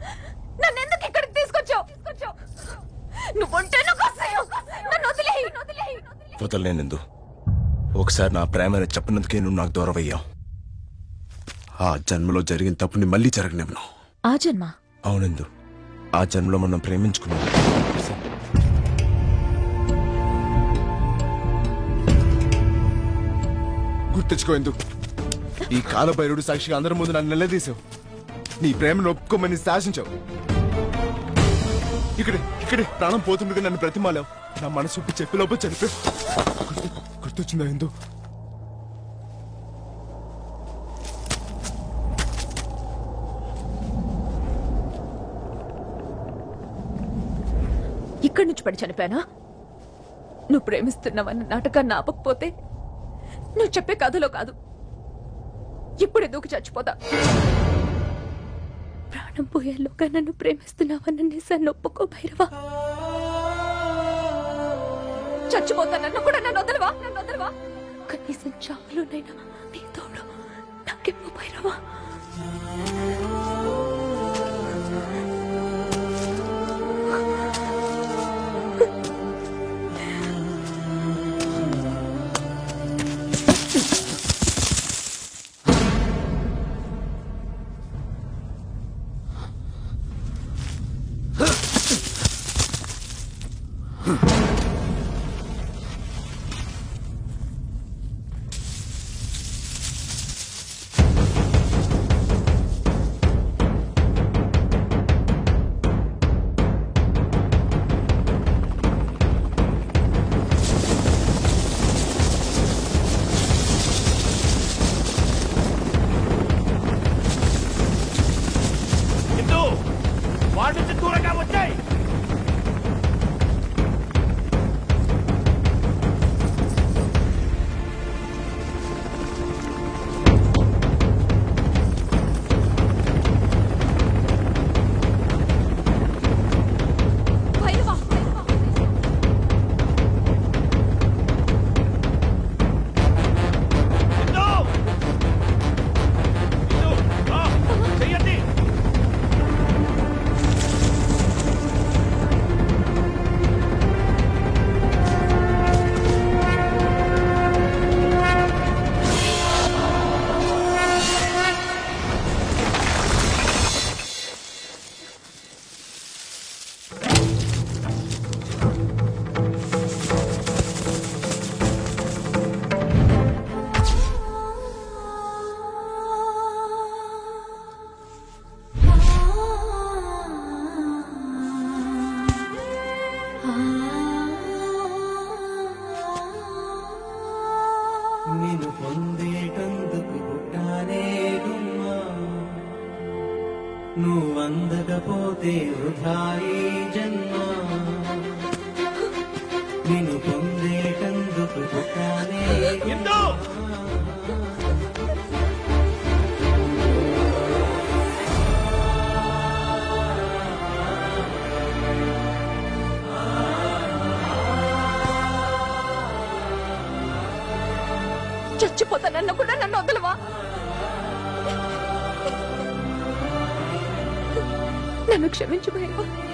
నన్ను ఎందుకు ఇక్కడికి తీసుకొచ్చావు తీసుకొచ్చావు నువ్వుంటే నాకు అసహ్యం. నన్ను వదిలేయ్ వదిలేయ్ వదలలేనందు ఒకసారి నా ప్రేమని చెప్పినందుకే నువ్వు నాకు దూరం అయ్యావు ఆ జన్మలో జరిగిన తప్పుని మళ్ళీ జరగనివ్వను ఆ జన్మ అవునందు ఆ జన్మలో మనం ప్రేమించుకున్నాం గుర్తించుకో ఎందు ఈ కాలభైరుడు సాక్షిగా అందరి ముందు నన్ను నిలదీసావు నీ ప్రేమను ఒప్పుకోమని శాసించావు ఇక్కడే ఇక్కడే ప్రాణం పోతుండగా నన్ను ప్రతిమాలావు నా మనసు చెప్పి లోపల చనిపో గుర్తొచ్చిందా ఎందు ఇక్కడి నుంచి పడి చనిపోయానా నువ్వు ప్రేమిస్తున్నావన్న నాటకాన్ని ఆపకపోతే నువ్వు చెప్పే కథలో కాదు ఇప్పుడు ఎందుకు చచ్చిపోతా ప్రాణం పోయేలోగా నన్ను ప్రేమిస్తున్నావన్న నిజాన్ని ఒప్పుకో భైరవా చచ్చిపోతానన్న కూడా నన్ను వదలవా నన్ను వదలవా కనీసం చావులోనైనా నీ తోడు నాకెప్పు భైరవా ఇందు వాటి నుంచి దూరంగా వచ్చాయి భైరవా ఇందు ఇందు రా, చెయ్యండి నిన్ను పొందేటందుకు పుట్టానే గుమ్మా నువ్వందకపోతే వృధాయి జన్మ నిన్ను పొందేటందుకు పుట్టానే ఇందు చచ్చిపోతానన్న కూడా నన్ను వదలవా నన్ను క్షమించు భైరవా